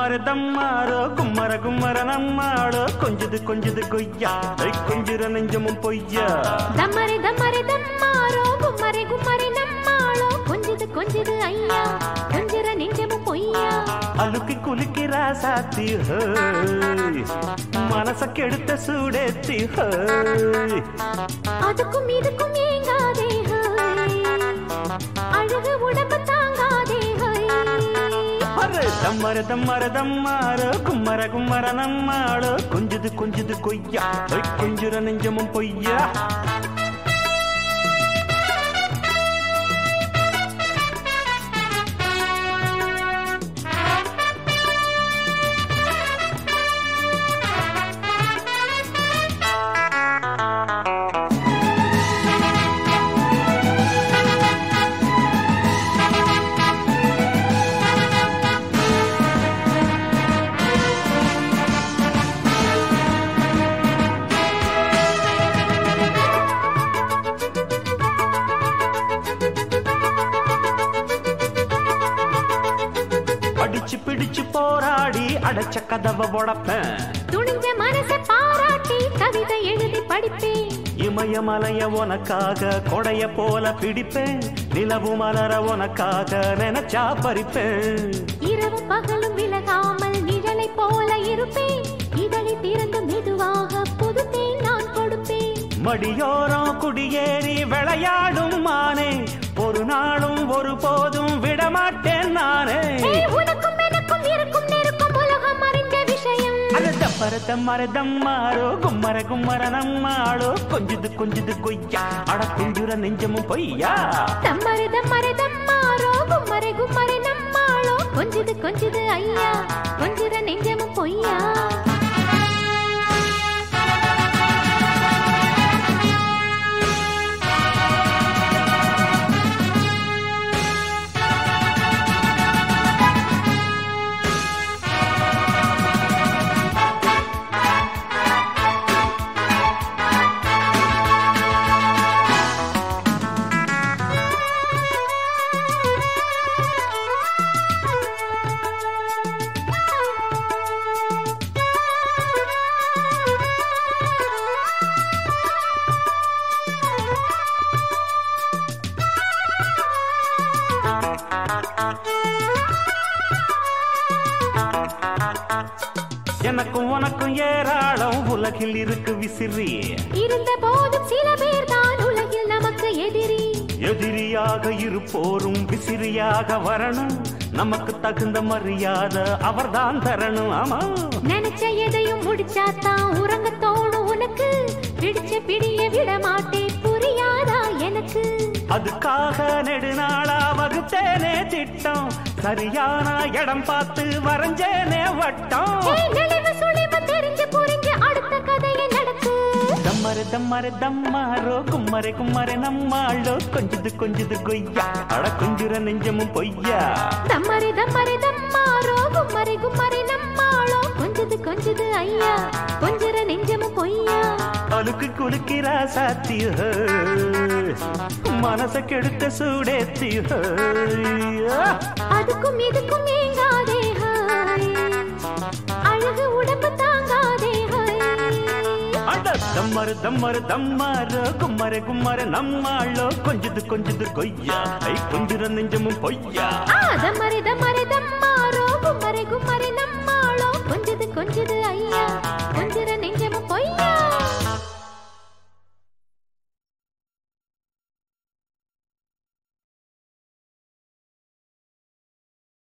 தம்மர தம்மாரோ கும்மர கும்மர நம்மாளோ கொஞ்சது கொஞ்சது கொய்யா ஐ, கொஞ்சுற நெஞ்சமும் பொய்யா தம்மரை தம்மரை தம்மாரோ கும்மரை கும்மரை நம்மாளோ கொஞ்சது கொஞ்சது ஐயா கொஞ்சர நெஞ்சமும் பொய்யா அழுக்கி குலுக்கிறா சாத்தி ஹோய். மனச கெடுத்த சூடேத்தி ஹோய். அதுக்கும் இதுக்கும் ஏங்காதே ஹோய். அழகு உடம்பு தாங்காதே ஹோய். அரே, தம்மர தம்மர தம்மாரோ கும்மர கும்மர நம்மாளோ கொஞ்சது கொஞ்சது கொய்யா ஐ, கொஞ்சுற நெஞ்சமும் பொய்யா அடிச்சு பிடிச்சு போராடி அடைச்ச கதவை உடப்பேன் துணிஞ்ச மனசை பாராட்டி கவிதை எழுதி படிப்பேன் இமயமலைய உனக்காக கொடைய போல பிடிப்பேன் நிலவு மலர உனக்காக நினைச்சா பறிப்பேன் இரவும் பகலும் விலகாமல் நிழலை போல இருப்பேன் இதழை திறந்து மெதுவாக புதுத்தேன் நான் கொடுப்பேன் மடியோரம் குடியேறி விளையாடும் மானே ஒரு நாளும் ஒரு போதும் விடமாட்டேன் நானே ஏய், உனக்கும் எனக்கும் இருக்கும் நெருக்கும் உலகம் அறிந்த விஷயம் அது தம்மர தம்மர தம்மாரோ கும்மர கும்மர நம்மாளோ கொஞ்சது கொஞ்சது கொய்யா அட குஞ்சுர நெஞ்சமும் பொய்யா தம்மரை தம்மரை தம்மாரோ கும்மரை கும்மரை நம்மாளோ கொஞ்சது கொஞ்சது ஐயா கொஞ்சுற நெஞ்சமும் பொய்யா எனக்கும் உனக்கும் ஏராளம் உலகில் இருக்கு விசிறி இருந்த போதும் சில பேர் தான் உலகில் நமக்கு எதிரி எதிரியாக இருப்போரும் விசிறியாக வரணும் நமக்கு தகுந்த மரியாதை அவர்தான் தரணும் ஆமா நினைச்ச எதையும் முடிச்சாத்தான் உறங்க தோணும் உனக்கு பிடிச்ச பிடிய விட மாட்டேன் புரியாதா எனக்கு அதுக்காக நெடுநாளா வகுத்தேனே திட்டம் சரியான இடம் பார்த்து வரைஞ்சேனே வட்டம் ஏய், நெளிவு சுழிவு தெரிஞ்சு புரிஞ்சு அடுத்த கதையை நடத்து தம்மரு தம்மரு தம்மாரோ கும்மரை கும்மரை நம்மாளோ கொஞ்சது கொஞ்சது கொய்யா அட கொஞ்சுற நெஞ்சமும் பொய்யா தம்மரை தம்மரை தம்மாரோ கும்மரை கும்மரை நம்மாளோ கொஞ்சது கொஞ்சது ஐயா கொஞ்சர நெஞ்சமும் பொய்யா அழுக்கு குலுக்கிறா சாத்தி மனச கெடுத்த சூடேத்தி அதுக்கும் இதுக்கும் ஏங்காதே ஹாய். அழகு உடம்பு தாங்காதே ஹாய். அட தம்மரு தம்மரு தம்மாரோ கும்மரை கும்மரை நம்மாளோ கொஞ்சது கொஞ்சது கொய்யா ஐ கொஞ்சுற நெஞ்சமும் பொய்யா ஆ, தம்மரை தம்மரை தம்மாரோ